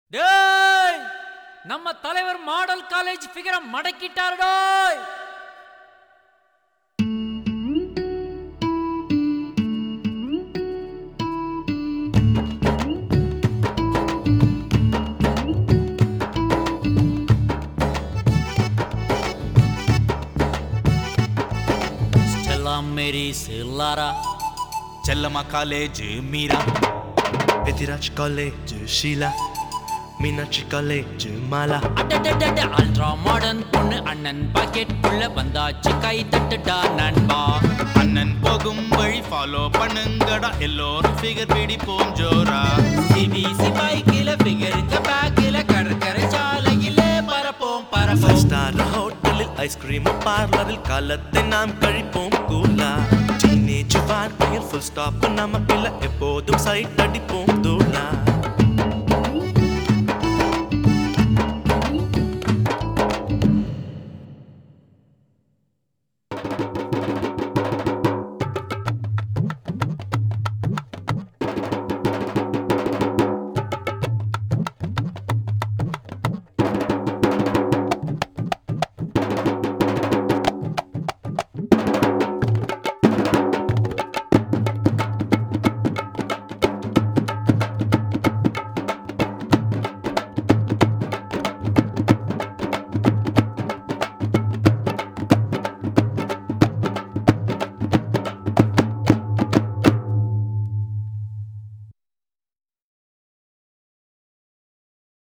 டேய் நம்ம தலைவர் மாடல் காலேஜ் ஃபிகரை மடக்கிட்டாரு டேய் ஸ்டெல்லா மேரி சில்லாரா Chellamma college Meera Petiraj College, Sheila. Meenakshi College, Mala. அடடடட அல்ட்ரா மாடர்ன் பொண்ணு அண்ணன் பாக்கெட் உள்ள வந்தாச்சு கை தட்டுடா நண்பா அண்ணன் போகும் வழி ஃபாலோ பண்ணுங்கடா எல்லோரும் ஃபிகர் பிடிப்போம் ஜோரா சிபிசி பைக்கில ஃபிகருங்க பேக்கில கடற்கரை சாலையில பரப்போம் Five பரப்போம் star ஹோட்டலில் ஐஸ்கிரீம் பார்லரில் காலத்தை நாம் கழிப்போம் கூலா டீனேஜ் வாழ்க்கையில் ஃபுல் ஸ்டாப் நமக்கில்ல எப்போதும் சைட் அடிப்போம்